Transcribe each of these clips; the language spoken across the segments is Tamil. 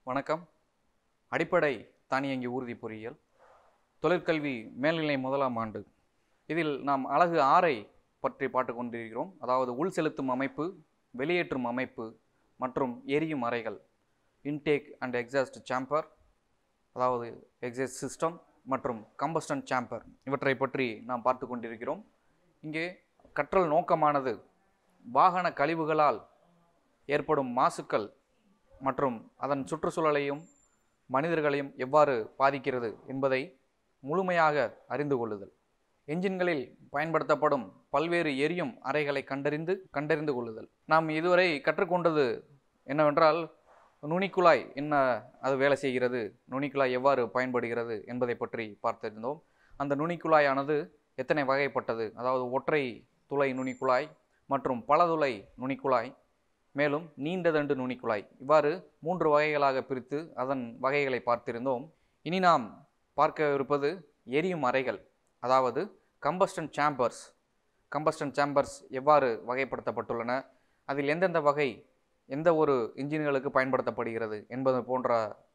வணக்கம் அடிப்படை தானியங்கி ஊர்தி பொறியியல் தொழிற்கல்வி மேல்நிலை முதலாம் ஆண்டு இதில் நாம் அழகு ஆறை பற்றி பார்த்து கொண்டிருக்கிறோம் அதாவது உள் செலுத்தும் அமைப்பு வெளியேற்றும் அமைப்பு மற்றும் எரியும் அறைகள் இன்டேக் அண்ட் எக்ஸாஸ்ட் சாம்பர் அதாவது எக்ஸாஸ்ட் சிஸ்டம் மற்றும் கம்பஸ்டன் சாம்பர் இவற்றை பற்றி நாம் பார்த்து கொண்டிருக்கிறோம் இங்கே கற்றல் நோக்கமானது வாகன கழிவுகளால் ஏற்படும் மாசுக்கள் மற்றும் அதன் சுற்றுச்சூழலையும் மனிதர்களையும் எவ்வாறு பாதிக்கிறது என்பதை முழுமையாக அறிந்து கொள்ளுதல் என்ஜின்களில் பயன்படுத்தப்படும் பல்வேறு எரியும் அறைகளை கண்டறிந்து கண்டறிந்து கொள்ளுதல் நாம் இதுவரை கற்றுக்கொண்டது என்னவென்றால் நுனிக்குழாய் என்ன அது வேலை செய்கிறது நுனிக்குழாய் எவ்வாறு பயன்படுகிறது என்பதை பற்றி பார்த்திருந்தோம் அந்த நுனிக்குழாயானது எத்தனை வகைப்பட்டது அதாவது ஒற்றை துளை நுனிக்குழாய் மற்றும் பலதுளை நுனிக்குழாய் மேலும் நீண்ட தண்டு நுனிக்குழாய் இவ்வாறு மூன்று வகைகளாக பிரித்து அதன் வகைகளை பார்த்திருந்தோம் இனி நாம் பார்க்க இருப்பது எரியும் அறைகள் அதாவது கம்பஸ்டன் சாம்பர்ஸ் கம்பஸ்டன் சாம்பர்ஸ் எவ்வாறு வகைப்படுத்தப்பட்டுள்ளன அதில் எந்தெந்த வகை எந்த ஒரு இன்ஜின்களுக்கு பயன்படுத்தப்படுகிறது என்பது போன்ற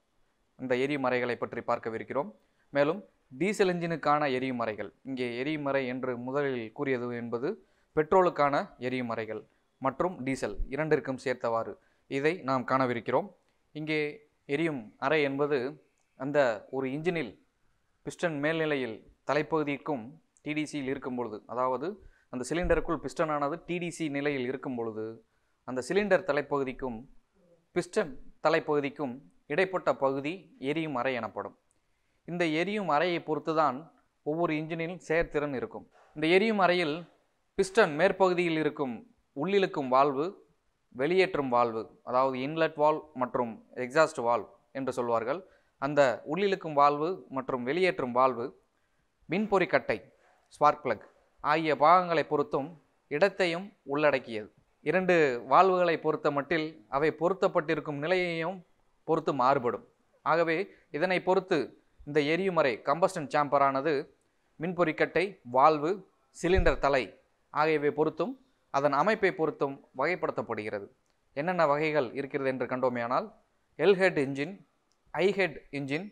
இந்த எரியும் அறைகளை பற்றி பார்க்கவிருக்கிறோம் மேலும் டீசல் இன்ஜினுக்கான எரியும் அறைகள் இங்கே எரியும் அறை என்று முதலில் கூறியது என்பது பெட்ரோலுக்கான எரியும் அறைகள் மற்றும் டீசல் இரண்டிற்கும் சேர்த்தவாறு இதை நாம் காணவிருக்கிறோம் இங்கே எரியும் அறை என்பது அந்த ஒரு இன்ஜினில் பிஸ்டன் மேல்நிலையில் தலைப்பகுதிக்கும் டிடிசியில் இருக்கும் பொழுது அதாவது அந்த சிலிண்டருக்குள் பிஸ்டனானது டிடிசி நிலையில் இருக்கும் பொழுது அந்த சிலிண்டர் தலைப்பகுதிக்கும் பிஸ்டன் தலைப்பகுதிக்கும் இடைப்பட்ட பகுதி எரியும் அறை எனப்படும் இந்த எரியும் அறையை பொறுத்துதான் ஒவ்வொரு இன்ஜினின் செயற்திறன் இருக்கும் இந்த எரியும் அறையில் பிஸ்டன் மேற்பகுதியில் இருக்கும் உள்ளிழுக்கும் வால்வு வெளியேற்றும் வால்வு அதாவது இன்லெட் வால்வ் மற்றும் எக்ஸாஸ்ட் வால்வ் என்று சொல்வார்கள் அந்த உள்ளிழுக்கும் வால்வு மற்றும் வெளியேற்றும் வால்வு மின்பொறிக்கட்டை ஸ்பார்க் பிளக் ஆகிய பாகங்களை பொறுத்தும் இடத்தையும் உள்ளடக்கியது இரண்டு வால்வுகளை பொறுத்த மட்டில் அவை பொருத்தப்பட்டிருக்கும் நிலையையும் பொறுத்து மாறுபடும் ஆகவே இதனை பொறுத்து இந்த எரியுமறை கம்பஸ்டன் சாம்பரானது மின்பொறிக்கட்டை வால்வு சிலிண்டர் தலை ஆகியவை பொறுத்தும் அதன் அமைப்பை பொறுத்தும் வகைப்படுத்தப்படுகிறது என்னென்ன வகைகள் இருக்கிறது என்று கண்டோமேயானால் L head engine I head engine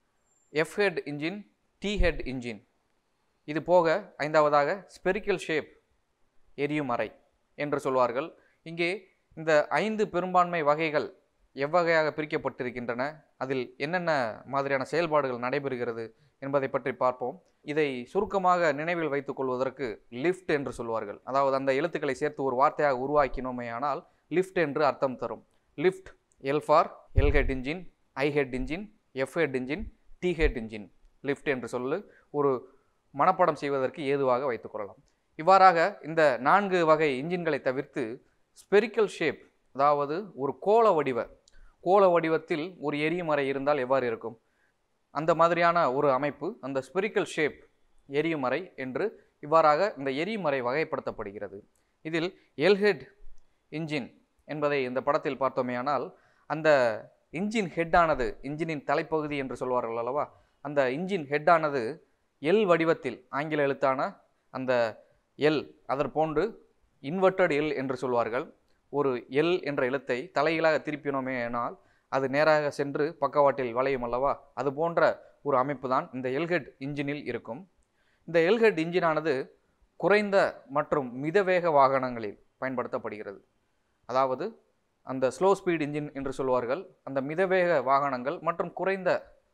F head engine T head engine இது போக ஐந்தாவதாக ஸ்பெரிக்கல் ஷேப் எரியும் அறை என்று சொல்வார்கள் இங்கே இந்த ஐந்து பெரும்பான்மை வகைகள் எவ்வகையாக பிரிக்கப்பட்டிருக்கின்றன அதில் என்னென்ன மாதிரியான செயல்பாடுகள் நடைபெறுகிறது என்பதை பற்றி பார்ப்போம் இதை சுருக்கமாக நினைவில் வைத்துக் கொள்வதற்கு லிஃப்ட் என்று சொல்வார்கள் அதாவது அந்த எழுத்துக்களை சேர்த்து ஒரு வார்த்தையாக உருவாக்கினோமேயானால் லிஃப்ட் என்று அர்த்தம் தரும் lift L for L head engine I head engine F head engine T head engine lift என்று சொல்லு ஒரு மனப்பாடம் செய்வதற்கு ஏதுவாக வைத்துக்கொள்ளலாம் இவ்வாறாக இந்த நான்கு வகை இன்ஜின்களை தவிர்த்து ஸ்பெரிக்கல் ஷேப் அதாவது ஒரு கோள வடிவ கோள வடிவத்தில் ஒரு எரியுமறை இருந்தால் எவ்வாறு இருக்கும் அந்த மாதிரியான ஒரு அமைப்பு அந்த ஸ்பெரிக்கல் ஷேப் எரியுமறை என்று இவ்வாறாக இந்த எரியுமறை வகைப்படுத்தப்படுகிறது இதில் எல்ஹெட் இன்ஜின் என்பதை இந்த படத்தில் பார்த்தோமேயானால் அந்த இன்ஜின் ஹெட்டானது இன்ஜினின் தலைப்பகுதி என்று சொல்வார்கள் அல்லவா அந்த இன்ஜின் ஹெட்டானது எல் வடிவத்தில் ஆங்கில எழுத்தான அந்த எல் அதற்போன்று இன்வெர்டட் எல் என்று சொல்வார்கள் ஒரு எல் என்ற எழுத்தை தலைகீழாக திருப்பினோமே ஆனால் அது நேராக சென்று பக்கவாட்டில் வளையும் அல்லவா அது போன்ற ஒரு அமைப்பு தான் இந்த எல்ஹெட் இன்ஜினில் இருக்கும் இந்த எல்ஹெட் இன்ஜினானது குறைந்த மற்றும் மிதவேக வாகனங்களில் பயன்படுத்தப்படுகிறது அதாவது அந்த ஸ்லோ ஸ்பீட் இன்ஜின் என்று சொல்வார்கள் அந்த மிதவேக வாகனங்கள் மற்றும் குறைந்த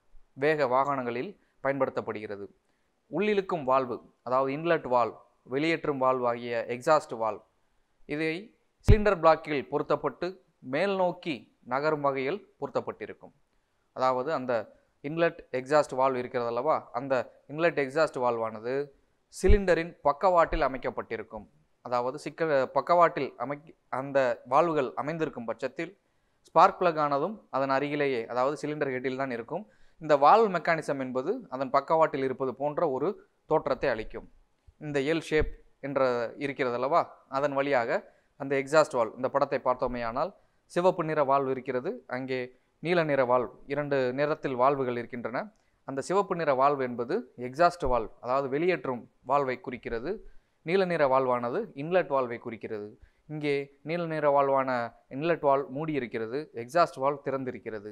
வேக வாகனங்களில் பயன்படுத்தப்படுகிறது உள்ளிழுக்கும் வால்வு அதாவது இன்லெட் வால்வ் வெளியேற்றும் வால்வ் ஆகிய எக்ஸாஸ்ட் வால்வ் இதை சிலிண்டர் பிளாக்கில் பொருத்தப்பட்டு மேல் நோக்கி நகரும் வகையில் பொருத்தப்பட்டிருக்கும் அதாவது அந்த இன்லெட் எக்ஸாஸ்ட் வால்வ் இருக்கிறது அல்லவா அந்த இன்லெட் எக்ஸாஸ்ட் வால்வானது சிலிண்டரின் பக்கவாட்டில் அமைக்கப்பட்டிருக்கும் அதாவது சிக்க பக்கவாட்டில் அமை அந்த வால்வுகள் அமைந்திருக்கும் பட்சத்தில் ஸ்பார்க் பிளக் ஆனதும் அதன் அருகிலேயே அதாவது சிலிண்டர் ஹெட்டில் தான் இருக்கும் இந்த வால்வ் மெக்கானிசம் என்பது அதன் பக்கவாட்டில் இருப்பது போன்ற ஒரு தோற்றத்தை அளிக்கும் இந்த எல் ஷேப் என்ற இருக்கிறது அல்லவா அதன் வழியாக அந்த எக்ஸாஸ்ட் வால்வ் இந்த படத்தை பார்த்தோமேயானால் சிவப்பு நிற வால்வு இருக்கிறது அங்கே நீல நிற வால்வ் இரண்டு நிறத்தில் வால்வுகள் இருக்கின்றன அந்த சிவப்பு நிற வால்வு என்பது எக்ஸாஸ்ட் வால்வ் அதாவது வெளியேற்றும் வால்வை குறிக்கிறது நீல நிற வால்வானது இன்லெட் வால்வை குறிக்கிறது இங்கே நீல நிற வால்வான இன்லெட் வால்வ் மூடி இருக்கிறது எக்ஸாஸ்ட் வால்வ் திறந்திருக்கிறது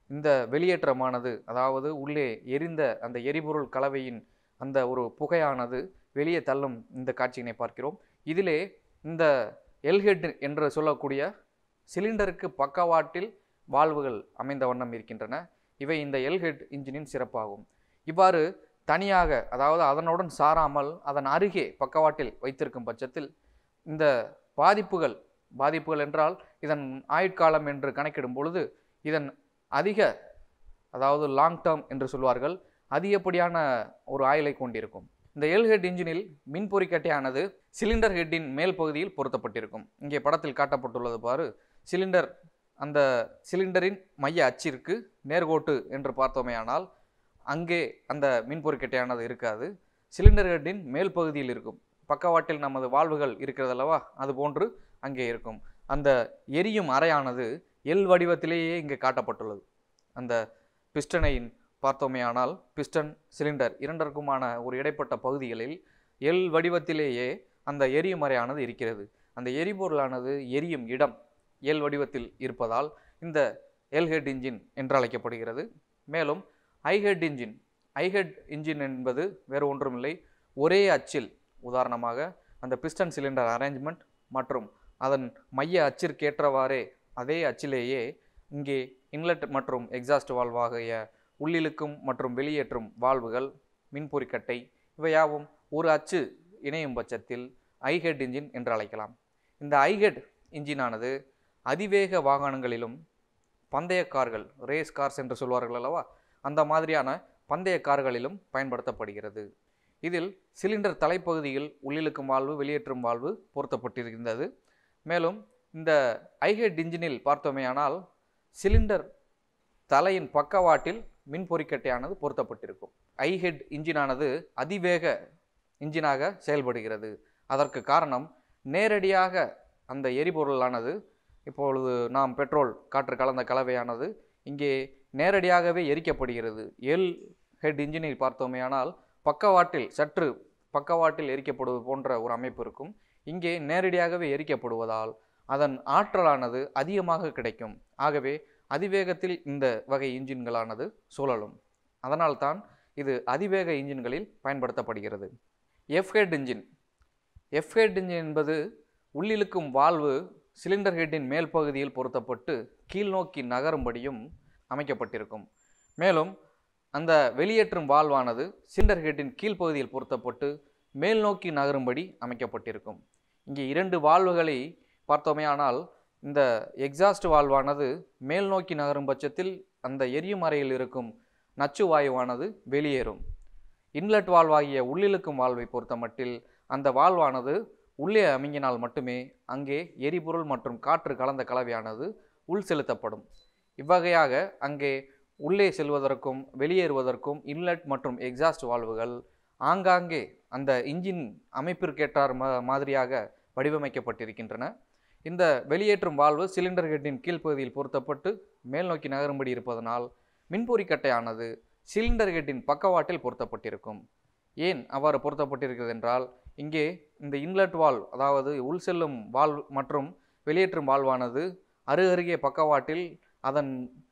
இந்த வெளியேற்றமானது அதாவது உள்ளே எரிந்த அந்த எரிபொருள் கலவையின் அந்த ஒரு புகையானது வெளியே தள்ளும் இந்த காட்சியினை பார்க்கிறோம் இதிலே இந்த எல்ஹெட் என்று சொல்லக்கூடிய சிலிண்டருக்கு பக்கவாட்டில் வால்வுகள் அமைந்த வண்ணம் இருக்கின்றன இவை இந்த எல்ஹெட் இன்ஜினின் சிறப்பாகும் இவ்வாறு தனியாக அதாவது அதனுடன் சாராமல் அதன் அருகே பக்கவாட்டில் வைத்திருக்கும் பட்சத்தில் இந்த பாதிப்புகள் பாதிப்புகள் என்றால் இதன் ஆயுட்காலம் என்று கணக்கிடும் பொழுது இதன் அதிக அதாவது லாங் டேர்ம் என்று சொல்வார்கள் அதிகப்படியான ஒரு ஆயுளை கொண்டிருக்கும் இந்த எல் ஹெட் இன்ஜினில் மின்பொறிக்கட்டையானது சிலிண்டர் ஹெட்டின் மேல் பகுதியில் பொருத்தப்பட்டிருக்கும் இங்கே படத்தில் காட்டப்பட்டுள்ளது பாரு சிலிண்டர் அந்த சிலிண்டரின் மைய அச்சிற்கு நேர்கோட்டு என்று பார்த்தோமேயானால் அங்கே அந்த மின்பொறிக்கட்டையானது இருக்காது சிலிண்டர் ஹெட்டின் மேல் பகுதியில் இருக்கும் பக்கவாட்டில் நமது வால்வுகள் இருக்கிறது அல்லவா அது போன்று அங்கே இருக்கும் அந்த எரியும் அறையானது எல் வடிவத்திலேயே இங்கே காட்டப்பட்டுள்ளது அந்த பிஸ்டனையின் பார்த்தோமேயானால் பிஸ்டன் சிலிண்டர் இரண்டிற்குமான ஒரு இடைப்பட்ட பகுதிகளில் எல் வடிவத்திலேயே அந்த எரியும் அறையானது இருக்கிறது அந்த எரிபொருளானது எரியும் இடம் எல் வடிவத்தில் இருப்பதால் இந்த எல் ஹெட் இன்ஜின் என்று அழைக்கப்படுகிறது மேலும் ஐஹெட் இன்ஜின் ஐஹெட் இன்ஜின் என்பது வேறு ஒன்றுமில்லை ஒரே அச்சில் உதாரணமாக அந்த பிஸ்டன் சிலிண்டர் அரேஞ்ச்மெண்ட் மற்றும் அதன் மைய அச்சிற்கேற்றவாறே அதே அச்சிலேயே இங்கே இன்லெட் மற்றும் எக்ஸாஸ்ட் வால்வாகிய உள்ளிழுக்கும் மற்றும் வெளியேற்றும் வால்வுகள் மின்பொறிக்கட்டை இவையாவும் ஒரு அச்சு இணையும் பட்சத்தில் ஐஹெட் இன்ஜின் என்று அழைக்கலாம் இந்த ஐஹெட் இன்ஜினானது அதிவேக வாகனங்களிலும் பந்தய கார்கள் ரேஸ் கார்ஸ் என்று சொல்வார்கள் அல்லவா அந்த மாதிரியான பந்தய கார்களிலும் பயன்படுத்தப்படுகிறது இதில் சிலிண்டர் தலைப்பகுதியில் உள்ளிழுக்கும் வால்வு வெளியேற்றும் வால்வு பொருத்தப்பட்டிருக்கின்றது மேலும் இந்த ஐஹெட் இன்ஜினில் பார்த்தோமேயானால் சிலிண்டர் தலையின் பக்கவாட்டில் மின்பொறிக்கட்டையானது பொருத்தப்பட்டிருக்கும் ஐஹெட் இன்ஜினானது அதிவேக இன்ஜினாக செயல்படுகிறது அதற்கு காரணம் நேரடியாக அந்த எரிபொருளானது இப்பொழுது நாம் பெட்ரோல் காற்று கலந்த கலவையானது இங்கே நேரடியாகவே எரிக்கப்படுகிறது எல் ஹெட் இன்ஜினில் பார்த்தோமேயானால் பக்கவாட்டில் சற்று பக்கவாட்டில் எரிக்கப்படுவது போன்ற ஒரு அமைப்பு இருக்கும் இங்கே நேரடியாகவே எரிக்கப்படுவதால் அதன் ஆற்றலானது அதிகமாக கிடைக்கும் ஆகவே அதிவேகத்தில் இந்த வகை இன்ஜின்களானது சுழலும் அதனால்தான் இது அதிவேக இன்ஜின்களில் பயன்படுத்தப்படுகிறது F head engine F head engine என்பது உள்ளிழுக்கும் வால்வு சிலிண்டர் ஹெட்டின் மேல் பகுதியில் பொருத்தப்பட்டு கீழ்நோக்கி நகரும்படியும் அமைக்கப்பட்டிருக்கும் மேலும் அந்த வெளியேற்றும் வால்வானது சிலிண்டர் ஹெட்டின் கீழ்ப்பகுதியில் பொருத்தப்பட்டு மேல் நோக்கி நகரும்படி அமைக்கப்பட்டிருக்கும் இங்கே இரண்டு வால்வுகளை பார்த்தோமேயானால் இந்த எக்ஸாஸ்ட் வால்வானது மேல் நோக்கி நகரும் பட்சத்தில் அந்த எரியும் அறையில் இருக்கும் நச்சு வாயுவானது வெளியேறும் இன்லெட் வால்வாகிய உள்ளிழுக்கும் வால்வை பொறுத்தமட்டில் அந்த வால்வானது உள்ளே அமுங்கினால் மட்டுமே அங்கே எரிபொருள் மற்றும் காற்று கலந்த கலவையானது உள் செலுத்தப்படும் இவ்வகையாக அங்கே உள்ளே செல்வதற்கும் வெளியேறுவதற்கும் இன்லெட் மற்றும் எக்ஸாஸ்ட் வால்வுகள் ஆங்காங்கே அந்த இன்ஜின் அமைப்பிற்கேற்றார் மா மாதிரியாக வடிவமைக்கப்பட்டிருக்கின்றன இந்த வெளியேற்றும் வால்வு சிலிண்டர் ஹெட்டின் கீழ்ப்பகுதியில் பொருத்தப்பட்டு மேல் நோக்கி நகரும்படி இருப்பதனால் மின்பொறிக்கட்டையானது சிலிண்டர் ஹெட்டின் பக்கவாட்டில் பொருத்தப்பட்டிருக்கும் ஏன் அவ்வாறு பொருத்தப்பட்டிருக்கிறது என்றால் இங்கே இந்த இன்லெட் வால்வ் அதாவது உள் செல்லும் வால்வ் மற்றும் வெளியேற்றும் வால்வானது அருகருகே பக்கவாட்டில் அதன்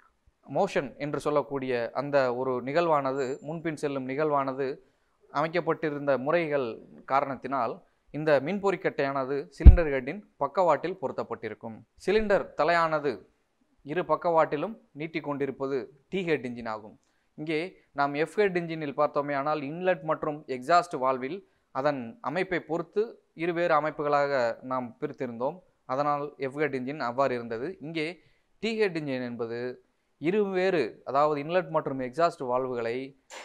மோஷன் என்று சொல்லக்கூடிய அந்த ஒரு நிகழ்வானது முன்பின் செல்லும் நிகழ்வானது அமைக்கப்பட்டிருந்த முறைகள் காரணத்தினால் இந்த மின்பொறிக்கட்டையானது சிலிண்டர் ஹெட்டின் பக்கவாட்டில் பொருத்தப்பட்டிருக்கும் சிலிண்டர் தலையானது இரு பக்கவாட்டிலும் நீட்டிக் கொண்டிருப்பது டி ஹெட் இன்ஜின் ஆகும் இங்கே நாம் எஃப் ஹெட் இன்ஜினில் பார்த்தோமே ஆனால் இன்லெட் மற்றும் எக்ஸாஸ்ட் வால்வில் அதன் அமைப்பை பொறுத்து இருவேறு அமைப்புகளாக நாம் பிரித்திருந்தோம் அதனால் எஃப் ஹெட் இன்ஜின் அவ்வாறு இருந்தது இங்கே டி ஹெட் இன்ஜின் என்பது இருவேறு அதாவது இன்லெட் மற்றும் எக்ஸாஸ்ட் வால்வுகளை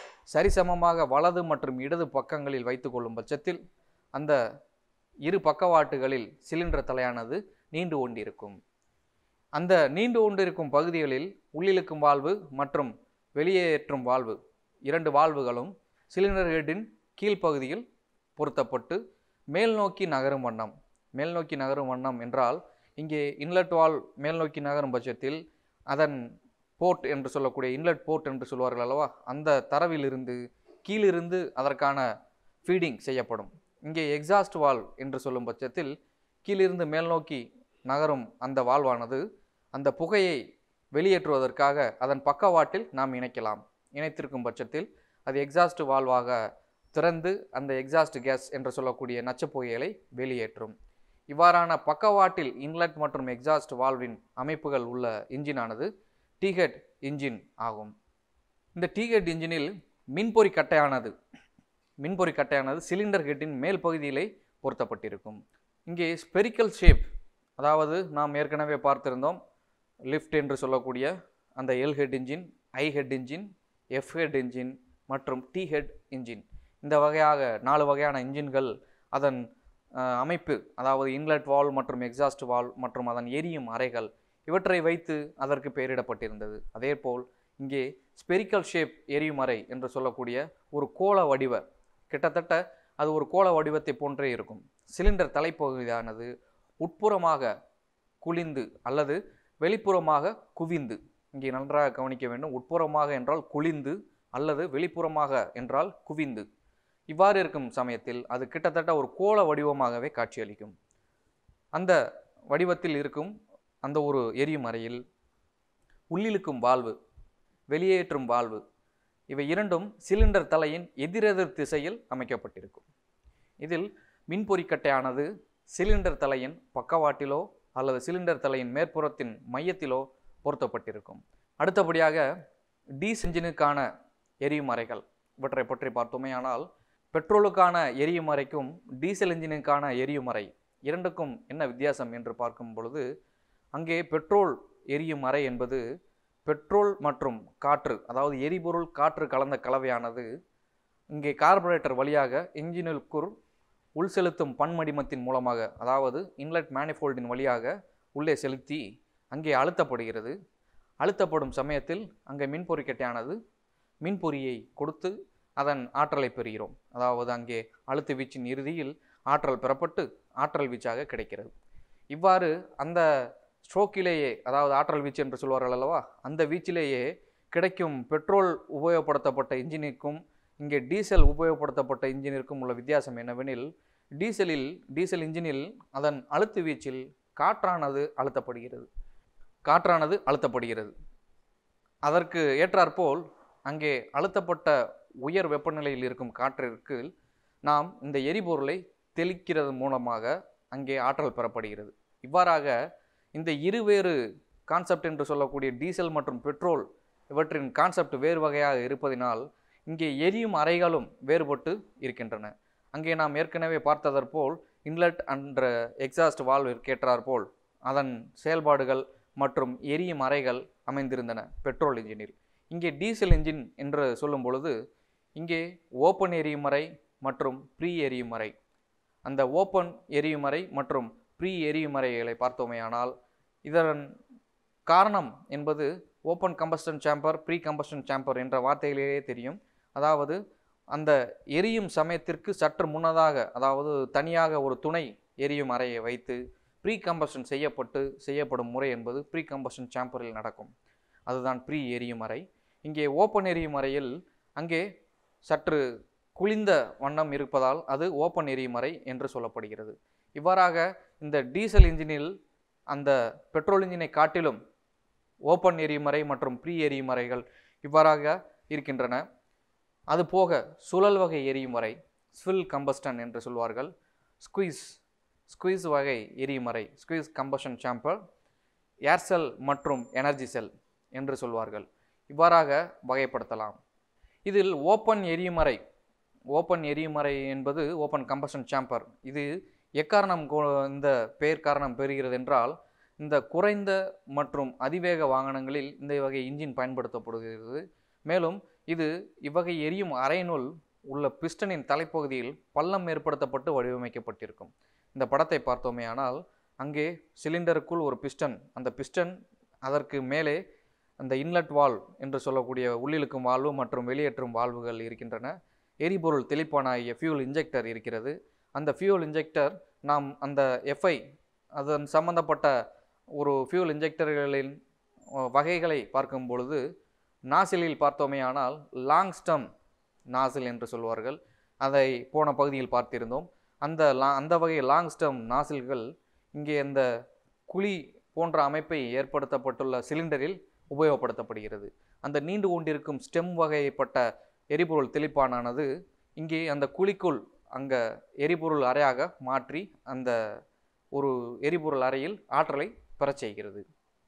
சரிசமமாக வலது மற்றும் இடது பக்கங்களில் வைத்துக்கொள்ளும் பட்சத்தில் அந்த இரு பக்கவாட்டுகளில் சிலிண்டர் தலையானது நீண்டு கொண்டிருக்கும் அந்த நீண்டு கொண்டிருக்கும் பகுதிகளில் உள்ளிழுக்கும் வால்வு மற்றும் வெளியேற்றும் வால்வு இரண்டு வால்வுகளும் சிலிண்டர் ஹெட்டின் கீழ்ப்பகுதியில் பொருத்தப்பட்டு மேல் நோக்கி நகரும் வண்ணம் மேல் நோக்கி நகரும் வண்ணம் என்றால் இங்கே இன்லெட் வால் மேல் நோக்கி நகரும் பட்சத்தில் அதன் போர்ட் என்று சொல்லக்கூடிய இன்லெட் போர்ட் என்று சொல்வார்கள் அல்லவா அந்த தரவிலிருந்து கீழிருந்து அதற்கான ஃபீடிங் செய்யப்படும் இங்கே எக்ஸாஸ்ட் வால்வ் என்று சொல்லும் பட்சத்தில் கீழிருந்து மேல் நோக்கி நகரும் அந்த வால்வானது அந்த புகையை வெளியேற்றுவதற்காக அதன் பக்கவாட்டில் நாம் இணைக்கலாம் இணைத்திருக்கும் பட்சத்தில் அது எக்ஸாஸ்ட் வால்வாக திறந்து அந்த எக்ஸாஸ்ட் கேஸ் என்று சொல்லக்கூடிய நச்சுப் புகைகளை வெளியேற்றும் இவ்வாறான பக்கவாட்டில் இன்லெட் மற்றும் எக்ஸாஸ்ட் வால்வின் அமைப்புகள் உள்ள இன்ஜினானது டீஹெட் இன்ஜின் ஆகும் இந்த டீஹெட் இன்ஜினில் மின்பொறி கட்டையானது மின்பொறி கட்டையானது சிலிண்டர் ஹெட்டின் மேல் பகுதியிலே பொருத்தப்பட்டிருக்கும் இங்கே ஸ்பெரிக்கல் ஷேப் அதாவது நாம் ஏற்கனவே பார்த்திருந்தோம் லிஃப்ட் என்று சொல்லக்கூடிய அந்த L head engine I head engine F head engine மற்றும் டி ஹெட் இன்ஜின் இந்த வகையாக நாலு வகையான இன்ஜின்கள் அதன் அஹ், அமைப்பு அதாவது இன்லெட் வால்வ் மற்றும் எக்ஸாஸ்ட் வால்வ் மற்றும் அதன் எரியும் அறைகள் இவற்றை வைத்து அதற்கு பெயரிடப்பட்டிருந்தது அதேபோல் இங்கே ஸ்பெரிக்கல் ஷேப் எரியும் அறை என்று சொல்லக்கூடிய ஒரு கோள வடிவ கிட்டத்தட்ட அது ஒரு கோள வடிவத்தை போன்றே இருக்கும் சிலிண்டர் தலைப்பகுதியானது உட்புறமாக குளிந்து அல்லது வெளிப்புறமாக குவிந்து இங்கே நன்றாக கவனிக்க வேண்டும் உட்புறமாக என்றால் குளிந்து அல்லது வெளிப்புறமாக என்றால் குவிந்து இவ்வாறு இருக்கும் சமயத்தில் அது கிட்டத்தட்ட ஒரு கோள வடிவமாகவே காட்சியளிக்கும் அந்த வடிவத்தில் இருக்கும் அந்த ஒரு எரியும் அறையில் உள்ளிழுக்கும் வால்வு வெளியேற்றும் வால்வு இவை இரண்டும் சிலிண்டர் தலையின் எதிரெதிர் திசையில் அமைக்கப்பட்டிருக்கும் இதில் மின்பொறிக்கட்டையானது சிலிண்டர் தலையின் பக்கவாட்டிலோ அல்லது சிலிண்டர் தலையின் மேற்புறத்தின் மையத்திலோ பொருத்தப்பட்டிருக்கும் அடுத்தபடியாக டீஸ் என்ஜினுக்கான எரியும் அறைகள் இவற்றை பற்றி பார்த்தோமேயானால் பெட்ரோலுக்கான எரியும் அறைக்கும் டீசல் என்ஜினுக்கான எரியும் அறை இரண்டுக்கும் என்ன வித்தியாசம் என்று பார்க்கும் பொழுது அங்கே பெட்ரோல் எரியும் அறை என்பது பெட்ரோல் மற்றும் காற்று அதாவது எரிபொருள் காற்று கலந்த கலவையானது இங்கே கார்பரேட்டர் வழியாக இன்ஜினுக்குள் உள் செலுத்தும் பன்மடிமத்தின் மூலமாக அதாவது இன்லெட் மேனிஃபோல்டின் வழியாக உள்ளே செலுத்தி அங்கே அழுத்தப்படுகிறது அழுத்தப்படும் சமயத்தில் அங்கே மின்பொறிக்கட்டையானது மின்பொறியை கொடுத்து அதன் ஆற்றலை பெறுகிறோம் அதாவது அங்கே அழுத்த வீச்சின் இறுதியில் ஆற்றல் பெறப்பட்டு ஆற்றல் வீச்சாக கிடைக்கிறது இவ்வாறு அந்த ஸ்ட்ரோக்கிலேயே அதாவது ஆற்றல் வீச்சு என்று சொல்வார்கள் அல்லவா அந்த வீச்சிலேயே கிடைக்கும் பெட்ரோல் உபயோகப்படுத்தப்பட்ட இன்ஜினுக்கும் இங்கே டீசல் உபயோகப்படுத்தப்பட்ட இன்ஜினிற்கும் உள்ள வித்தியாசம் என்னவெனில் டீசலில் டீசல் இன்ஜினில் அதன் அழுத்து வீச்சில் காற்றானது அழுத்தப்படுகிறது காற்றானது அழுத்தப்படுகிறது அதற்கு ஏற்றாற்போல் அங்கே அழுத்தப்பட்ட உயர் வெப்பநிலையில் இருக்கும் காற்றிற்கு நாம் இந்த எரிபொருளை தெளிக்கிறது மூலமாக அங்கே ஆற்றல் பெறப்படுகிறது இவ்வாறாக இந்த இருவேறு கான்செப்ட் என்று சொல்லக்கூடிய டீசல் மற்றும் பெட்ரோல் இவற்றின் கான்செப்ட் வேறு வகையாக இருப்பதினால் இங்கே எரியும் அறைகளும் வேறுபட்டு இருக்கின்றன அங்கே நாம் ஏற்கனவே பார்த்ததற்போல் இன்லெட் அண்ட் எக்ஸாஸ்ட் வால்விற்கேற்றாற் போல் அதன் செயல்பாடுகள் மற்றும் எரியும் அறைகள் அமைந்திருந்தன பெட்ரோல் இன்ஜினில் இங்கே டீசல் இன்ஜின் என்று சொல்லும் பொழுது இங்கே ஓப்பன் எரியும் அறை மற்றும் ப்ரீ எரியும் அறை அந்த ஓப்பன் எரியும் அறை மற்றும் ப்ரீ எரியும் அறைகளை பார்த்தோமேயானால் இதன் காரணம் என்பது open combustion chamber pre combustion chamber என்ற வார்த்தைகளிலேயே தெரியும் அதாவது அந்த எரியும் சமயத்திற்கு சற்று முன்னதாக அதாவது தனியாக ஒரு துணை எரியும் அறையை வைத்து ப்ரீ கம்பஸ்டன் செய்யப்பட்டு செய்யப்படும் முறை என்பது ப்ரீ கம்பஸ்டன் சேம்பரில் நடக்கும் அதுதான் ப்ரீ எரியும் அறை இங்கே ஓப்பன் எரியும் அறையில் அங்கே சற்று குளிந்த வண்ணம் இருப்பதால் அது ஓப்பன் எரியும் அறை என்று சொல்லப்படுகிறது இவ்வாறாக இந்த டீசல் இன்ஜினில் அந்த பெட்ரோல் இன்ஜினை காட்டிலும் ஓப்பன் எரிமறை மற்றும் ப்ரீ எரிமறைகள் இவ்வாறாக இருக்கின்றன அதுபோக சுழல் வகை எரிமறை ஸ்வில் கம்பஸ்டன் என்று சொல்வார்கள் ஸ்குயிஸ் ஸ்குயிஸ் வகை எரிமறை ஸ்குயிஸ் கம்பஷன் சாம்பர் ஏர் செல் மற்றும் எனர்ஜி செல் என்று சொல்வார்கள் இவ்வாறாக வகைப்படுத்தலாம் இதில் ஓப்பன் எரிமறை ஓப்பன் எரிமறை என்பது ஓப்பன் கம்பஷன் சாம்பர் இது எக்காரணம் கொ- இந்த பெயர் காரணம் பெறுகிறது என்றால் இந்த குறைந்த மற்றும் அதிவேக வாகனங்களில் இந்த வகை இன்ஜின் பயன்படுத்தப்படுகிறது மேலும் இது இவ்வகை எரியும் அறையினுள் உள்ள பிஸ்டனின் தலைப்பகுதியில் பள்ளம் ஏற்படுத்தப்பட்டு வடிவமைக்கப்பட்டிருக்கும் இந்த படத்தை பார்த்தோமேயானால் அங்கே சிலிண்டருக்குள் ஒரு பிஸ்டன் அந்த பிஸ்டன் அதற்கு மேலே அந்த இன்லெட் வால்வ் என்று சொல்லக்கூடிய உள்ளிழுக்கும் வால்வு மற்றும் வெளியேற்றும் வால்வுகள் இருக்கின்றன எரிபொருள் தெளிப்பானாகிய ஃபியூல் இன்ஜெக்டர் இருக்கிறது அந்த ஃபியூல் இன்ஜெக்டர் நாம் அந்த எஃப்ஐ அதன் சம்பந்தப்பட்ட ஒரு ஃபியூல் இன்ஜெக்டர்களின் அஹ், வகைகளை பார்க்கும் பொழுது நாசிலில் பார்த்தோமேயானால் லாங் ஸ்டம் நாசில் என்று சொல்வார்கள் அதை போன பகுதியில் பார்த்திருந்தோம் அந்த லா அந்த வகை லாங் ஸ்டம் நாசில்கள் இங்கே அந்த குழி போன்ற அமைப்பை ஏற்படுத்தப்பட்டுள்ள சிலிண்டரில் உபயோகப்படுத்தப்படுகிறது அந்த நீண்டு கொண்டிருக்கும் ஸ்டெம் வகைப்பட்ட எரிபொருள் தெளிப்பானானது இங்கே அந்த குழிக்குள் அங்கே எரிபொருள் அறையாக மாற்றி அந்த ஒரு எரிபொருள் அறையில் ஆற்றலை பெறச் செய்கிறது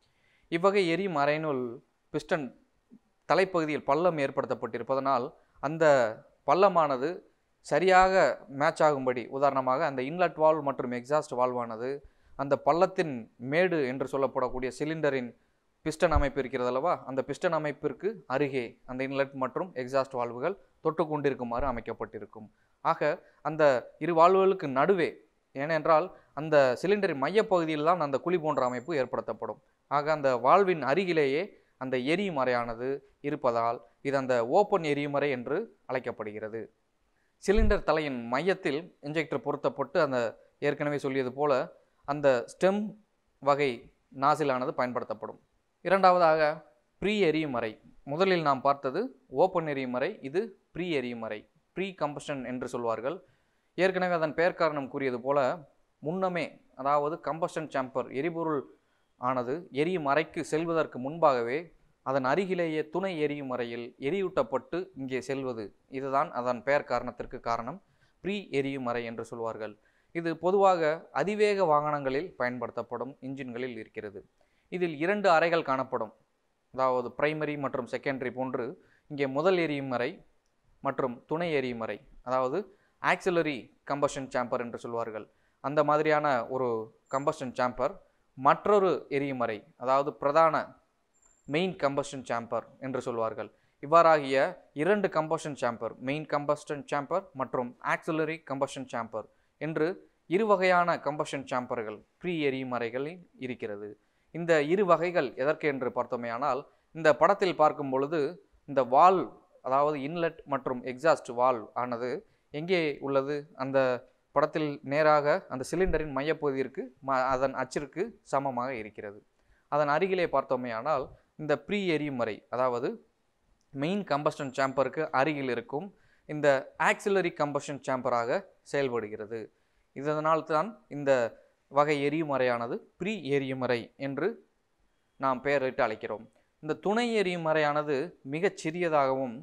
இவ்வகை எரியும் அறையினுள் பிஸ்டன் தலைப்பகுதியில் பள்ளம் ஏற்படுத்தப்பட்டிருப்பதனால் அந்த பள்ளமானது சரியாக மேட்ச் ஆகும்படி உதாரணமாக அந்த இன்லெட் வால்வ் மற்றும் எக்ஸாஸ்ட் வால்வானது அந்த பள்ளத்தின் மேடு என்று சொல்லப்படக்கூடிய சிலிண்டரின் பிஸ்டன் அமைப்பு இருக்கிறது அல்லவா அந்த பிஸ்டன் அமைப்பிற்கு அருகே அந்த இன்லெட் மற்றும் எக்ஸாஸ்ட் வால்வுகள் தொட்டு கொண்டிருக்குமாறு அமைக்கப்பட்டிருக்கும் ஆக அந்த இரு வால்வுகளுக்கு நடுவே ஏனென்றால் அந்த சிலிண்டரின் மையப்பகுதியில் தான் அந்த குழி போன்ற அமைப்பு ஏற்படுத்தப்படும் ஆக அந்த வால்வின் அருகிலேயே அந்த எரியுமறையானது இருப்பதால் இது அந்த ஓப்பன் எரியுமறை என்று அழைக்கப்படுகிறது சிலிண்டர் தலையின் மையத்தில் இன்ஜெக்டர் பொருத்தப்பட்டு அந்த ஏற்கனவே சொல்லியது போல அந்த ஸ்டெம் வகை நாசிலானது பயன்படுத்தப்படும் இரண்டாவதாக ப்ரீ எரியுமறை முதலில் நாம் பார்த்தது ஓப்பன் எரியுமறை இது ப்ரீ எரியுமறை ப்ரீ கம்பஷன் என்று சொல்வார்கள் ஏற்கனவே அதன் பெயர் காரணம் கூறியது போல முன்னமே அதாவது கம்பஷன் சாம்பர் எரிபொருள் ஆனது எரியும் அறைக்கு செல்வதற்கு முன்பாகவே அதன் அருகிலேயே துணை எரியும் அறையில் எரியூட்டப்பட்டு இங்கே செல்வது இதுதான் அதன் பெயர் காரணத்திற்கு காரணம் ப்ரீ எரியும் அறை என்று சொல்வார்கள் இது பொதுவாக அதிவேக வாகனங்களில் பயன்படுத்தப்படும் இன்ஜின்களில் இருக்கிறது இதில் இரண்டு அறைகள் காணப்படும் அதாவது பிரைமரி மற்றும் செகண்டரி போன்று இங்கே முதல் எரியும் அறை மற்றும் துணை எரியும் அறை அதாவது ஆக்சிலரி கம்பஷன் சாம்பர் என்று சொல்வார்கள் அந்த மாதிரியான ஒரு கம்பஷன் சாம்பர் மற்றொரு எரியுமறை அதாவது பிரதான மெயின் கம்பஷன் சாம்பர் என்று சொல்வார்கள் இவ்வாறாகிய இரண்டு combustion chamber main combustion chamber மற்றும் ஆக்சிலரி கம்பஷன் சாம்பர் என்று இரு வகையான கம்பஷன் சாம்பர்கள் ப்ரீ எரியுமறைகளில் இருக்கிறது இந்த இரு வகைகள் எதற்கு என்று பார்த்தோமேயானால் இந்த படத்தில் பார்க்கும் பொழுது இந்த வால் அதாவது இன்லெட் மற்றும் எக்ஸாஸ்ட் வால் ஆனது எங்கே உள்ளது அந்த படத்தில் நேராக அந்த சிலிண்டரின் மையப்பகுதியிற்கு ம அதன் அச்சிற்கு சமமாக இருக்கிறது அதன் அருகிலே பார்த்தோமேயானால் இந்த ப்ரீ எரியுமறை அதாவது மெயின் கம்பஷன் சாம்பருக்கு அருகில் இருக்கும் இந்த ஆக்சிலரி கம்பஷன் சாம்பராக செயல்படுகிறது இதனால் தான் இந்த வகை எரியுமறையானது ப்ரீ எரியுமறை என்று நாம் பெயரிட்டு அழைக்கிறோம் இந்த துணை எரியுமறையானது மிகச் சிறியதாகவும்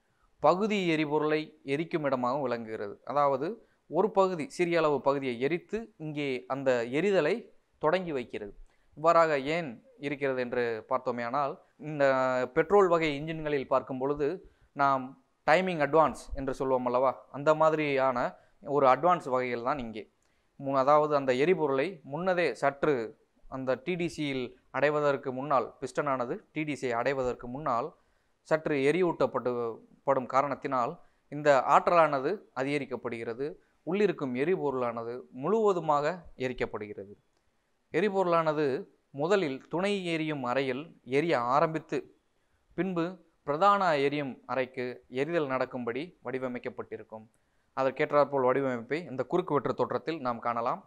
பகுதி எரிபொருளை எரிக்கும் இடமாகவும் விளங்குகிறது அதாவது ஒரு பகுதி சிறிய அளவு பகுதியை எரித்து இங்கே அந்த எரிதலை தொடங்கி வைக்கிறது இவ்வாறாக ஏன் இருக்கிறது என்று பார்த்தோமேயானால் இந்த பெட்ரோல் வகை இன்ஜின்களில் பார்க்கும் பொழுது நாம் டைமிங் அட்வான்ஸ் என்று சொல்லுவோம் அல்லவா அந்த மாதிரியான ஒரு அட்வான்ஸ் வகைகள் தான் இங்கே மு- அதாவது அந்த எரிபொருளை முன்னதே சற்று அந்த டிடிசியில் அடைவதற்கு முன்னால் பிஸ்டனானது டிடிசியை அடைவதற்கு முன்னால் சற்று எரியூட்டப்பட்டு படும் காரணத்தினால் இந்த ஆற்றலானது அதிகரிக்கப்படுகிறது உள்ளிருக்கும் எரிபொருளானது முழுவதுமாக எரிக்கப்படுகிறது எரிபொருளானது முதலில் துணை எரியும் அறையில் எரிய ஆரம்பித்து பின்பு பிரதான எரியும் அறைக்கு எரிதல் நடக்கும்படி வடிவமைக்கப்பட்டிருக்கும் அதற்கேற்றாற்போல் வடிவமைப்பை இந்த குறுக்கு வெற்று தோற்றத்தில் நாம் காணலாம்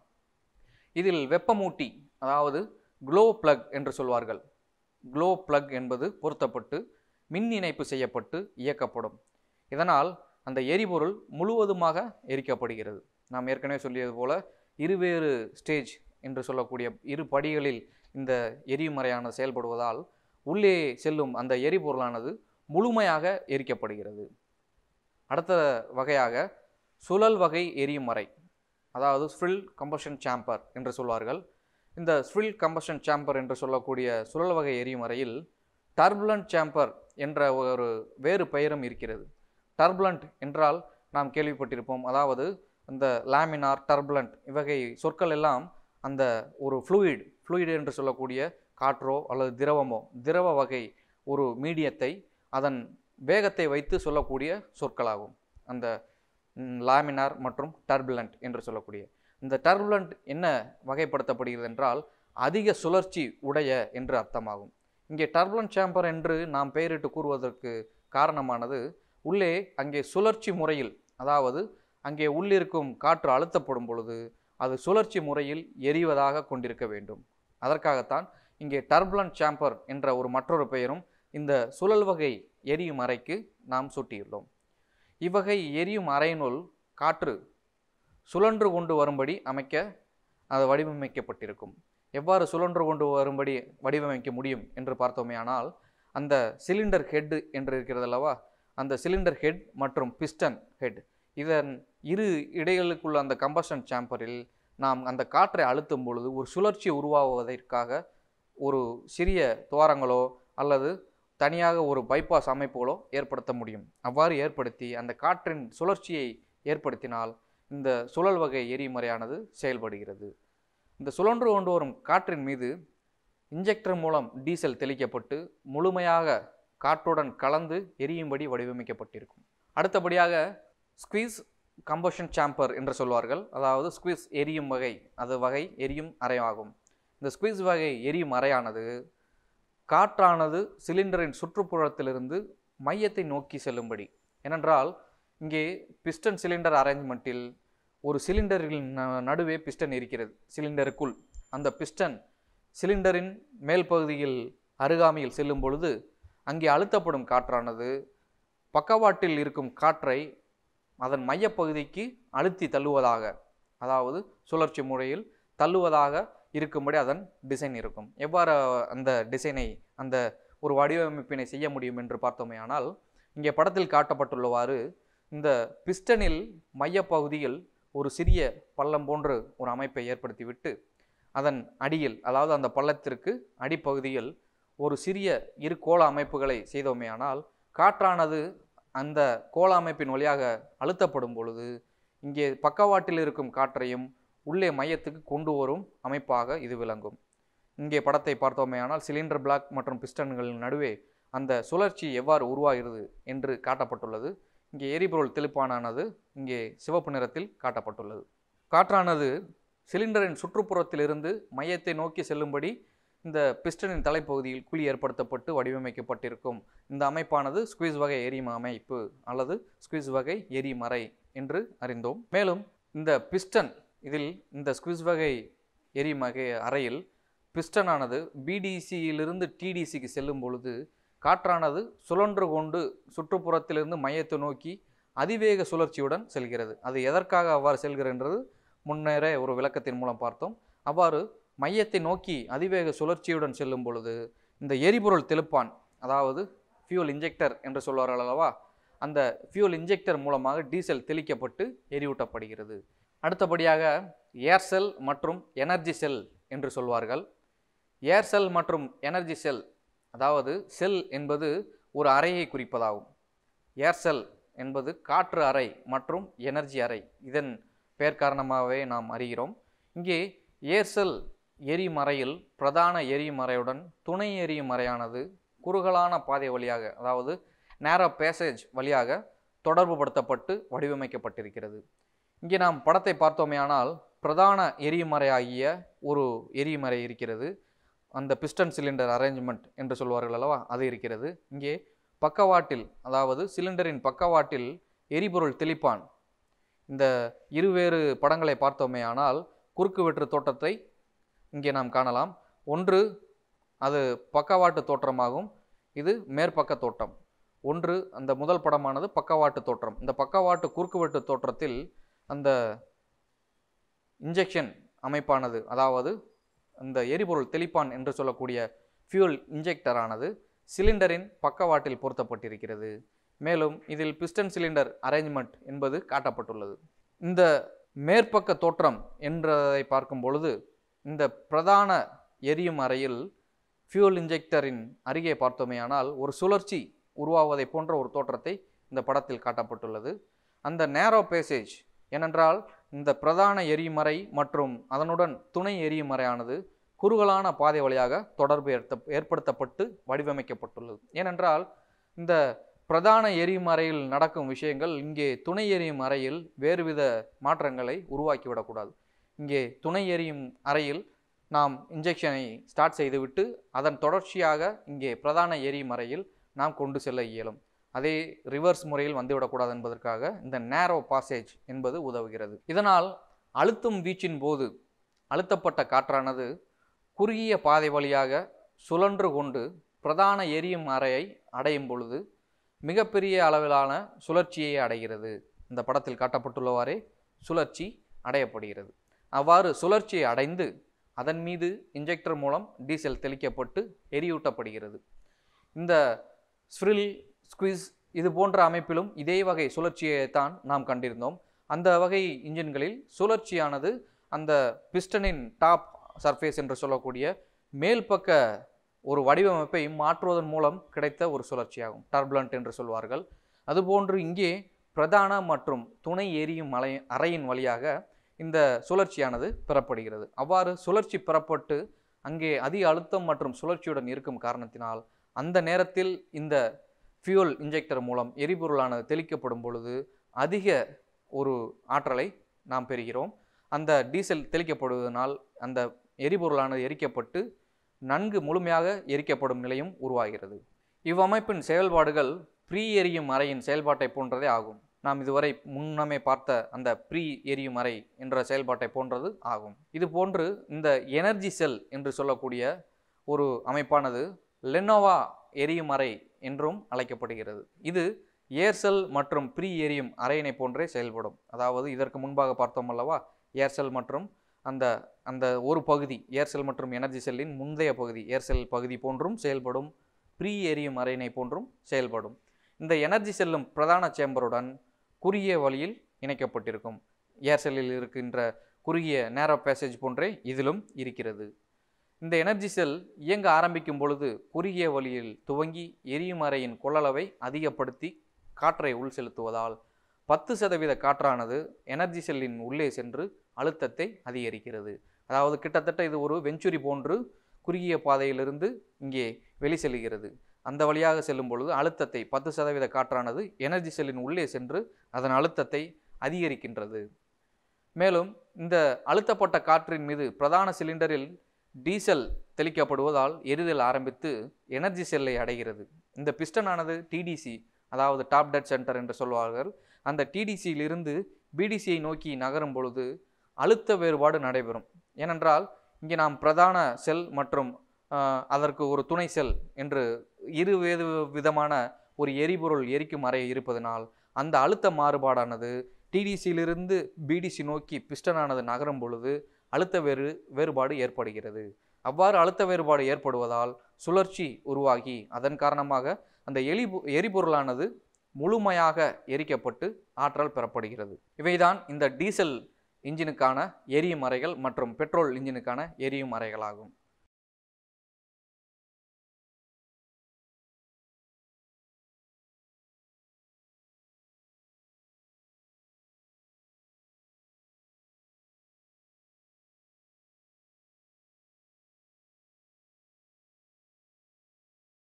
இதில் வெப்பமூட்டி அதாவது க்ளோ பிளக் என்று சொல்வார்கள் க்ளோ பிளக் என்பது பொருத்தப்பட்டு மின் இணைப்பு செய்யப்பட்டு இயக்கப்படும் இதனால் அந்த எரிபொருள் முழுவதுமாக எரிக்கப்படுகிறது நாம் ஏற்கனவே சொல்லியது போல இருவேறு ஸ்டேஜ் என்று சொல்லக்கூடிய இரு படிகளில் இந்த எரிமறையானது செயல்படுவதால் உள்ளே செல்லும் அந்த எரிபொருளானது முழுமையாக எரிக்கப்படுகிறது அடுத்த வகையாக சுழல் வகை எரிமறை அதாவது ஸ்ஃபில் கம்பஷன் சாம்பர் என்று சொல்வார்கள் இந்த ஸ்ஃபில் கம்பஷன் சாம்பர் என்று சொல்லக்கூடிய சுழல் வகை எரிமறையில் டர்புலண்ட் சாம்பர் என்ற ஒரு வேறு பெயரும் இருக்கிறது டர்புலண்ட் என்றால் நாம் கேள்விப்பட்டிருப்போம் அதாவது இந்த லேமினார் டர்புலண்ட் இவ்வகை சொற்கள் எல்லாம் அந்த ஒரு ஃப்ளூயிட் ஃப்ளூயிட் என்று சொல்லக்கூடிய காற்றோ அல்லது திரவமோ திரவ வகை ஒரு மீடியத்தை அதன் வேகத்தை வைத்து சொல்லக்கூடிய சொற்களாகும் அந்த லாமினார் மற்றும் டர்புலண்ட் என்று சொல்லக்கூடிய இந்த டர்புலண்ட் என்ன வகைப்படுத்தப்படுகிறது என்றால் அதிக சுழற்சி உடைய என்று அர்த்தமாகும் இங்கே டர்புலண்ட் சாம்பர் என்று நாம் பெயரிட்டு கூறுவதற்கு காரணமானது உள்ளே அங்கே சுழற்சி முறையில் அதாவது அங்கே உள்ளிருக்கும் காற்று அழுத்தப்படும் பொழுது அது சுழற்சி முறையில் எரிவதாக கொண்டிருக்க வேண்டும் அதற்காகத்தான் இங்கே டர்புலண்ட் சாம்பர் என்ற ஒரு மற்றொரு பெயரும் இந்த சுழல் வகை எரியும் அறைக்கு நாம் சூட்டியுள்ளோம் இவ்வகை எரியும் அறையினுள் காற்று சுழன்று கொண்டு வரும்படி அமைக்க அது வடிவமைக்கப்பட்டிருக்கும் எவ்வாறு சுழன்று கொண்டு வரும்படி வடிவமைக்க முடியும் என்று பார்த்தோமேயானால் அந்த சிலிண்டர் ஹெட் என்று இருக்கிறது அல்லவா அந்த சிலிண்டர் ஹெட் மற்றும் பிஸ்டன் ஹெட் இதன் இரு இடைகளுக்குள்ள அந்த கம்பஷன் சாம்பரில் நாம் அந்த காற்றை அழுத்தும் பொழுது ஒரு சுழற்சி உருவாவதற்காக ஒரு சிறிய துவாரங்களோ அல்லது தனியாக ஒரு பைபாஸ் அமைப்புகளோ ஏற்படுத்த முடியும் அவ்வாறு ஏற்படுத்தி அந்த காற்றின் சுழற்சியை ஏற்படுத்தினால் இந்த சுழல் வகை எரிமறையானது செயல்படுகிறது இந்த சுழன்று கொண்டு வரும் காற்றின் மீது இன்ஜெக்டர் மூலம் டீசல் தெளிக்கப்பட்டு முழுமையாக காற்றுடன் கலந்து எரியும்படி வடிவமைக்கப்பட்டிருக்கும் அடுத்தபடியாக ஸ்குவீஸ் கம்பஷன் சாம்பர் என்று சொல்வார்கள் அதாவது ஸ்குவீஸ் எரியும் வகை அது வகை எரியும் அறை ஆகும் இந்த ஸ்குவீஸ் வகை எரியும் அறையானது காற்றானது சிலிண்டரின் சுற்றுப்புறத்திலிருந்து மையத்தை நோக்கி செல்லும்படி ஏனென்றால் இங்கே பிஸ்டன் சிலிண்டர் அரேஞ்ச்மெண்ட்டில் ஒரு சிலிண்டரின் ந- நடுவே பிஸ்டன் இருக்கிறது சிலிண்டருக்குள் அந்த பிஸ்டன் சிலிண்டரின் மேல் பகுதியில் அருகாமையில் செல்லும் பொழுது அங்கே அழுத்தப்படும் காற்றானது பக்கவாட்டில் இருக்கும் காற்றை அதன் மையப்பகுதிக்கு அழுத்தி தள்ளுவதாக அதாவது சுழற்சி முறையில் தள்ளுவதாக இருக்கும்படி அதன் டிசைன் இருக்கும் எவ்வாறு அந்த டிசைனை அந்த ஒரு வடிவமைப்பினை செய்ய முடியும் என்று பார்த்தோமேயானால் இங்கே படத்தில் காட்டப்பட்டுள்ளவாறு இந்த பிஸ்டனில் மையப்பகுதியில் ஒரு சிறிய பள்ளம் போன்று ஒரு அமைப்பை ஏற்படுத்திவிட்டு அதன் அடியில் அதாவது அந்த பள்ளத்திற்கு அடிப்பகுதியில் ஒரு சிறிய இரு கோள அமைப்புகளை செய்தோமேயானால் காற்றானது அந்த கோள அமைப்பின் வழியாக அழுத்தப்படும் பொழுது இங்கே பக்கவாட்டில் இருக்கும் காற்றையும் உள்ளே மையத்துக்கு கொண்டு வரும் அமைப்பாக இது விளங்கும் இங்கே படத்தை பார்த்தோமேயானால் சிலிண்டர் பிளாக் மற்றும் பிஸ்டன்களின் நடுவே அந்த சுழற்சி எவ்வாறு உருவாகிறது என்று காட்டப்பட்டுள்ளது இங்கே எரிபொருள் தெளிப்பானானது இங்கே சிவப்பு நிறத்தில் காட்டப்பட்டுள்ளது காற்றானது சிலிண்டரின் சுற்றுப்புறத்திலிருந்து மையத்தை நோக்கி செல்லும்படி இந்த பிஸ்டனின் தலைப்பகுதியில் குழி ஏற்படுத்தப்பட்டு வடிவமைக்கப்பட்டிருக்கும் இந்த அமைப்பானது ஸ்குவீஸ் வகை எரியும் அமைப்பு அல்லது ஸ்குவீஸ் வகை எரிமறை என்று அறிந்தோம் மேலும் இந்த பிஸ்டன் இதில் இந்த ஸ்குவீஸ் வகை எரிமகை அறையில் பிஸ்டனானது பிடிசியிலிருந்து டிடிசிக்கு செல்லும் பொழுது காற்றானது சுழன்று கொண்டு சுற்றுப்புறத்திலிருந்து மையத்தை நோக்கி அதிவேக சுழற்சியுடன் செல்கிறது அது எதற்காக அவ்வாறு செல்கிறன்றது முன்னரே ஒரு விளக்கத்தின் மூலம் பார்த்தோம் அவ்வாறு மையத்தை நோக்கி அதிவேக சுழற்சியுடன் செல்லும் பொழுது இந்த எரிபொருள் தெளிப்பான் அதாவது ஃபியூல் இன்ஜெக்டர் என்று சொல்வார்கள் அல்லவா அந்த ஃபியூல் இன்ஜெக்டர் மூலமாக டீசல் தெளிக்கப்பட்டு எரியூட்டப்படுகிறது அடுத்தபடியாக ஏர் செல் மற்றும் எனர்ஜி செல் என்று சொல்வார்கள் ஏர் செல் மற்றும் எனர்ஜி செல் அதாவது செல் என்பது ஒரு அறையை குறிப்பதாகும் ஏர் செல் என்பது காற்று அறை மற்றும் எனர்ஜி அறை இதன் பெயர் காரணமாகவே நாம் அறிகிறோம் இங்கே ஏர் செல் எரிமறையில் பிரதான எரிமறையுடன் துணை எரிமறையானது குறுகலான பாதை வழியாக அதாவது நேரோ பேசேஜ் வழியாக தொடர்புபடுத்தப்பட்டு வடிவமைக்கப்பட்டிருக்கிறது இங்கே நாம் படத்தை பார்த்தோமேயானால் பிரதான எரிமறையாகிய ஒரு எரிமறை இருக்கிறது அந்த பிஸ்டன் சிலிண்டர் அரேஞ்ச்மெண்ட் என்று சொல்வார்கள் அல்லவா அது இருக்கிறது இங்கே பக்கவாட்டில் அதாவது சிலிண்டரின் பக்கவாட்டில் எரிபொருள் தெளிப்பான் இந்த இருவேறு படங்களை பார்த்தோமே ஆனால் குறுக்கு வெற்று தோற்றத்தை இங்கே நாம் காணலாம் ஒன்று அது பக்கவாட்டு தோற்றமாகும் இது மேற்பக்க தோற்றம் ஒன்று அந்த முதல் படமானது பக்கவாட்டு தோற்றம் இந்த பக்கவாட்டு குறுக்குவெட்டு தோற்றத்தில் அந்த இன்ஜெக்ஷன் அமைப்பானது அதாவது அந்த எரிபொருள் தெளிப்பான் என்று சொல்லக்கூடிய ஃபியூல் இன்ஜெக்டரானது சிலிண்டரின் பக்கவாட்டில் பொருத்தப்பட்டிருக்கிறது மேலும் இதில் பிஸ்டன் சிலிண்டர் அரேஞ்ச்மெண்ட் என்பது காட்டப்பட்டுள்ளது இந்த மேற்பக்க தோற்றம் என்றதை பார்க்கும் பொழுது இந்த பிரதான எரியும் அறையில் ஃபியூல் இன்ஜெக்டரின் அருகே பார்த்தோமேயானால் ஒரு சுழற்சி உருவாவதை போன்ற ஒரு தோற்றத்தை இந்த படத்தில் காட்டப்பட்டுள்ளது அந்த நேரோ பேசேஜ் ஏனென்றால் இந்த பிரதான எரிமறை மற்றும் அதனுடன் துணை எரிமறையானது குறுகலான பாதை வழியாக தொடர்பு ஏற்ப ஏற்படுத்தப்பட்டு வடிவமைக்கப்பட்டுள்ளது ஏனென்றால் இந்த பிரதான எரிமறையில் நடக்கும் விஷயங்கள் இங்கே துணை எரியும் அறையில் வேறுவித மாற்றங்களை உருவாக்கிவிடக்கூடாது இங்கே துணை எரியும் அறையில் நாம் இன்ஜெக்ஷனை ஸ்டார்ட் செய்துவிட்டு அதன் தொடர்ச்சியாக இங்கே பிரதான எரிமறையில் நாம் கொண்டு செல்ல இயலும் அதே ரிவர்ஸ் முறையில் வந்துவிடக்கூடாது என்பதற்காக இந்த நேரோ பாசேஜ் என்பது உதவுகிறது இதனால் அழுத்தும் வீச்சின் போது அழுத்தப்பட்ட காற்றானது குறுகிய பாதை வழியாக சுழன்று கொண்டு பிரதான எரியும் அறையை அடையும் பொழுது மிகப்பெரிய அளவிலான சுழற்சியை அடைகிறது இந்த படத்தில் காட்டப்பட்டுள்ளவாறே சுழற்சி அடையப்படுகிறது அவ்வாறு சுழற்சியை அடைந்து அதன் மீது இன்ஜெக்டர் மூலம் டீசல் தெளிக்கப்பட்டு எரியூட்டப்படுகிறது இந்த ஸ்ப்ரில் ஸ்குவிஸ் இது போன்ற அமைப்பிலும் இதே வகை சுழற்சியை தான் நாம் கண்டிருந்தோம் அந்த வகை இன்ஜின்களில் சுழற்சியானது அந்த பிஸ்டனின் டாப் சர்ஃபேஸ் என்று சொல்லக்கூடிய மேல் பக்க ஒரு வடிவமைப்பை மாற்றுவதன் மூலம் கிடைத்த ஒரு சுழற்சியாகும் டர்புலண்ட் என்று சொல்வார்கள் அதுபோன்று இங்கே பிரதான மற்றும் துணை எரியும் அலை அறையின் வழியாக இந்த சுழற்சியானது பெறப்படுகிறது அவ்வாறு சுழற்சி பெறப்பட்டு அங்கே அதிக அழுத்தம் மற்றும் சுழற்சியுடன் இருக்கும் காரணத்தினால் அந்த நேரத்தில் இந்த ஃபியூல் இன்ஜெக்டர் மூலம் எரிபொருளானது தெளிக்கப்படும் பொழுது அதிக ஒரு ஆற்றலை நாம் பெறுகிறோம் அந்த டீசல் தெளிக்கப்படுவதனால் அந்த எரிபொருளானது எரிக்கப்பட்டு நன்கு முழுமையாக எரிக்கப்படும் நிலையும் உருவாகிறது இவ்வமைப்பின் செயல்பாடுகள் ப்ரீ எரியும் அறையின் செயல்பாட்டை போன்றதே ஆகும் நாம் இதுவரை முன்னமே பார்த்த அந்த ப்ரீ எரியும் அறை என்ற செயல்பாட்டை போன்றது ஆகும் இது போன்று இந்த எனர்ஜி செல் என்று சொல்லக்கூடிய ஒரு அமைப்பானது லெனோவா எரியும் அறை என்றும் அழைக்கப்படுகிறது இது ஏர்செல் மற்றும் ப்ரீ எரியும் அறையினை போன்றே செயல்படும் அதாவது இதற்கு முன்பாக பார்த்தோம் அல்லவா ஏர்செல் மற்றும் அந்த அந்த ஒரு பகுதி ஏர்செல் மற்றும் எனர்ஜி செல்லின் முந்தைய பகுதி ஏர்செல் பகுதி போன்றும் செயல்படும் ப்ரீ எரியும் அறையினை போன்றும் செயல்படும் இந்த எனர்ஜி செல்லும் பிரதான சேம்பருடன் குறுகிய வழியில் இணைக்கப்பட்டிருக்கும் ஏர்செல்லில் இருக்கின்ற குறுகிய நேரோ பேசேஜ் போன்றே இதிலும் இருக்கிறது இந்த எனர்ஜி செல் இயங்க ஆரம்பிக்கும் பொழுது குறுகிய வழியில் துவங்கி எரியும் அறையின் கொள்ளளவை அதிகப்படுத்தி காற்றை உள் செலுத்துவதால் பத்து சதவீத காற்றானது எனர்ஜி செல்லின் உள்ளே சென்று அழுத்தத்தை அதிகரிக்கிறது அதாவது கிட்டத்தட்ட இது ஒரு வெஞ்சுரி போன்று குறுகிய பாதையிலிருந்து இங்கே வெளி செல்கிறது அந்த வழியாக செல்லும் பொழுது அழுத்தத்தை பத்து சதவீத காற்றானது எனர்ஜி செல்லின் உள்ளே சென்று அதன் அழுத்தத்தை அதிகரிக்கின்றது மேலும் இந்த அழுத்தப்பட்ட காற்றின் மீது பிரதான சிலிண்டரில் டீசல் தெளிக்கப்படுவதால் எரிதல் ஆரம்பித்து எனர்ஜி செல்லை அடைகிறது இந்த பிஸ்டனானது டிடிசி அதாவது டாப் டெட் சென்டர் என்று சொல்வார்கள் அந்த டிடிசியிலிருந்து பிடிசியை நோக்கி நகரும் பொழுது அழுத்த வேறுபாடு நடைபெறும் ஏனென்றால் இங்கே நாம் பிரதான செல் மற்றும் ஆஹ், அதற்கு ஒரு துணை செல் என்று இரு வேறு விதமான ஒரு எரிபொருள் எரிக்கும் அறை இருப்பதனால் அந்த அழுத்த மாறுபாடானது டிடிசியிலிருந்து பிடிசி நோக்கி பிஸ்டனானது நகரும் பொழுது அழுத்த வேறு வேறுபாடு ஏற்படுகிறது அவ்வாறு அழுத்த வேறுபாடு ஏற்படுவதால் சுழற்சி உருவாகி அதன் காரணமாக அந்த எலி எரிபொருளானது முழுமையாக எரிக்கப்பட்டு ஆற்றல் பெறப்படுகிறது இவைதான் இந்த டீசல் இன்ஜினுக்கான எரியும் அறைகள் மற்றும் பெட்ரோல் இன்ஜினுக்கான எரியும் அறைகளாகும்